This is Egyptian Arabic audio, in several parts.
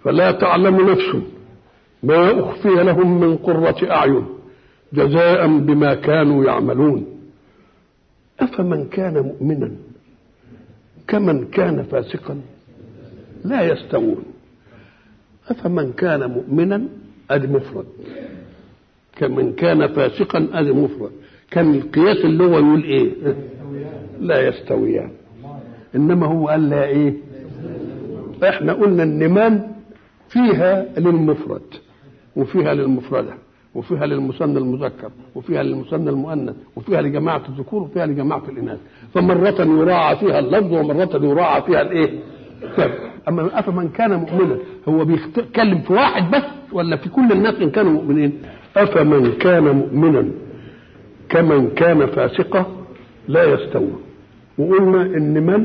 فلا تعلم نفس ما أخفي لهم من قرة أعين جزاء بما كانوا يعملون أفمن كان مؤمنا كمن كان فاسقا لا يستوون أفمن كان مؤمنا أدي مفرد كمن كان فاسقا أدي مفرد كان القياس اللي هو يقول إيه لا يستويان إنما هو قال لا إيه إحنا قلنا النمان فيها للمفرد وفيها للمفردة وفيها للمثنى المذكر وفيها للمثنى المؤنث وفيها لجماعة الذكور وفيها لجماعة الإناث فمرة يراعى فيها اللفظ ومرة يراعى فيها الإيه؟ أما أفمن كان مؤمنا هو بيتكلم في واحد بس ولا في كل الناس إن كانوا مؤمنين أفمن كان مؤمنا كمن كان فاسقا لا يستوون وقلنا إن من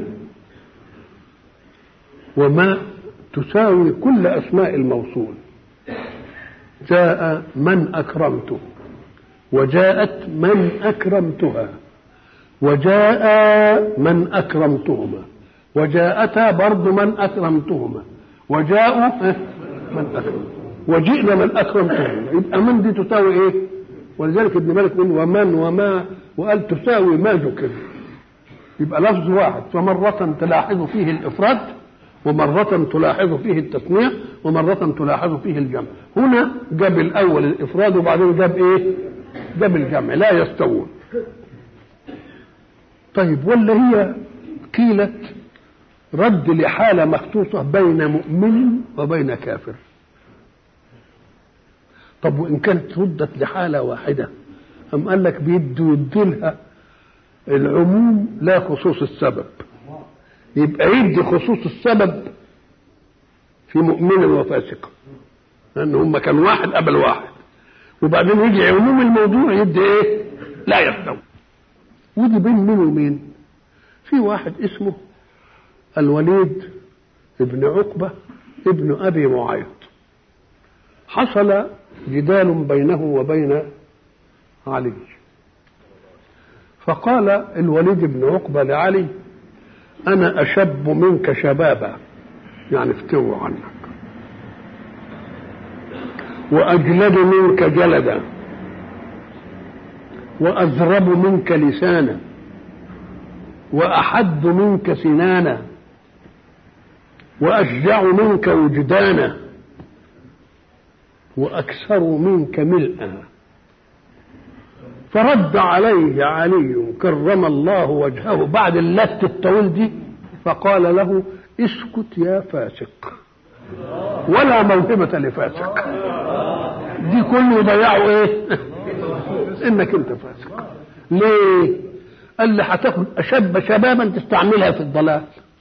وما تساوي كل أسماء الموصول جاء من أكرمته وجاءت من أكرمتها وجاء من أكرمتهما وجاءتا برضو من أكرمتهما وجاءوا من أكرم وجئنا من أكرمتهما يبقى من دي تساوي إيه ولذلك ابن مالك من ومن وما وقال تساوي ما ذكر يبقى لفظ واحد فمرة تلاحظ فيه الإفراد ومرة تلاحظ فيه التثنية ومرة تلاحظ فيه الجمع هنا جاب الأول الإفراد وبعدين جاب إيه جاب الجمع لا يستوون طيب ولا هي قيلت رد لحالة مخصوصة بين مؤمن وبين كافر طب وإن كانت ردت لحالة واحدة أم قال لك بيدوا يديلها العموم لا خصوص السبب يبقى يدي خصوص السبب في مؤمن وفاسق لان هم كان واحد قبل واحد وبعدين يجي عموم الموضوع يدي ايه لا يستوي ودي بين مين ومين في واحد اسمه الوليد ابن عقبة ابن أبي معيط حصل جدال بينه وبين علي فقال الوليد بن عقبة لعلي أنا أشب منك شبابا يعني افتوى عنك وأجلد منك جلدا وأذرب منك لسانا وأحد منك سنانا وأشجع منك وجدانا وأكثر منك ملئا فرد عليه علي كرم الله وجهه بعد اللت الطويل دي فقال له اسكت يا فاسق ولا موهبة لفاسق دي كله ضيعوا ايه انك انت فاسق ليه قال لي هتاخد اشب شبابا تستعملها في الضلال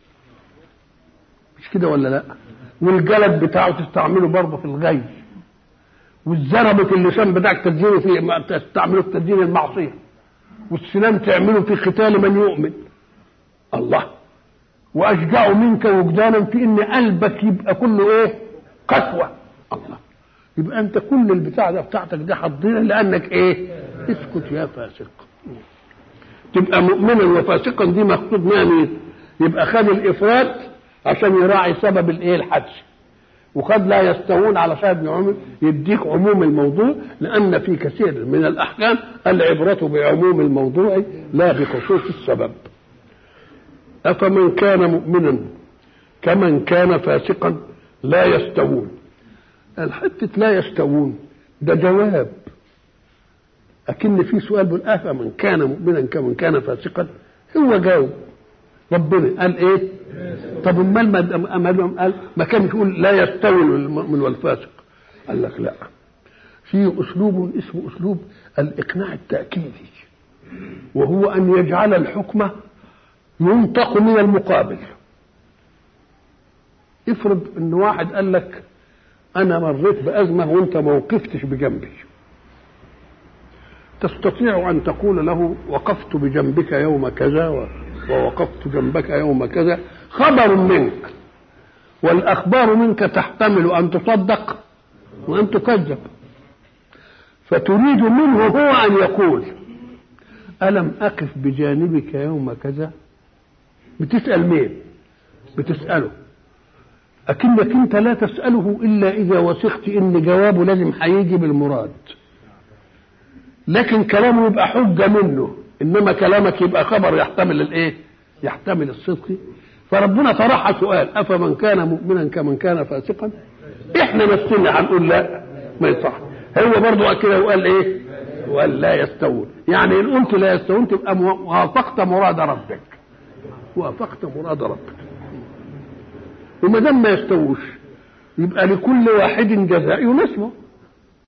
مش كده ولا لا والجلد بتاعه تستعمله برضه في الغي والزربة اللسان بتاعك تدينه في تستعمله في تدين المعصية والسنان تعمله في قتال من يؤمن الله وأشجع منك وجدانا في إن قلبك يبقى كله إيه قسوة الله يبقى أنت كل البتاع ده بتاعتك ده حضيره لأنك إيه اسكت يا فاسق تبقى مؤمنا وفاسقا دي مقصود منها مين يبقى خد الإفراد عشان يراعي سبب الإيه الحدث وقد لا يستوون على شاهد عموم يديك عموم الموضوع لأن في كثير من الأحكام العبرة بعموم الموضوع لا بخصوص السبب أفمن كان مؤمنا كمن كان فاسقا لا يستوون الحتة لا يستوون ده جواب أكن في سؤال بيقول أفمن كان مؤمنا كمن كان فاسقا هو جاوب ربنا قال ايه طب امال ما قال ما كان يقول لا يستوي المؤمن والفاسق قال لك لا في اسلوب اسمه اسلوب الاقناع التاكيدي وهو ان يجعل الحكم ينطق من المقابل افرض ان واحد قال لك انا مريت بازمه وانت ما وقفتش بجنبي تستطيع ان تقول له وقفت بجنبك يوم كذا و... ووقفت جنبك يوم كذا خبر منك والأخبار منك تحتمل أن تصدق وأن تكذب فتريد منه هو أن يقول ألم أقف بجانبك يوم كذا بتسأل مين بتسأله أكنك أنت لا تسأله إلا إذا وثقت إن جوابه لازم هيجي بالمراد لكن كلامه يبقى حجة منه إنما كلامك يبقى خبر يحتمل الإيه؟ يحتمل الصدق فربنا طرح سؤال أفمن كان مؤمنا كمن كان فاسقا إحنا نفسنا هنقول لا ما يصح هو برضه كده وقال إيه؟ وقال لا يستوون يعني إن قلت لا يستوون تبقى وافقت مراد ربك وافقت مراد ربك وما دام ما يستووش يبقى لكل واحد جزاء يناسبه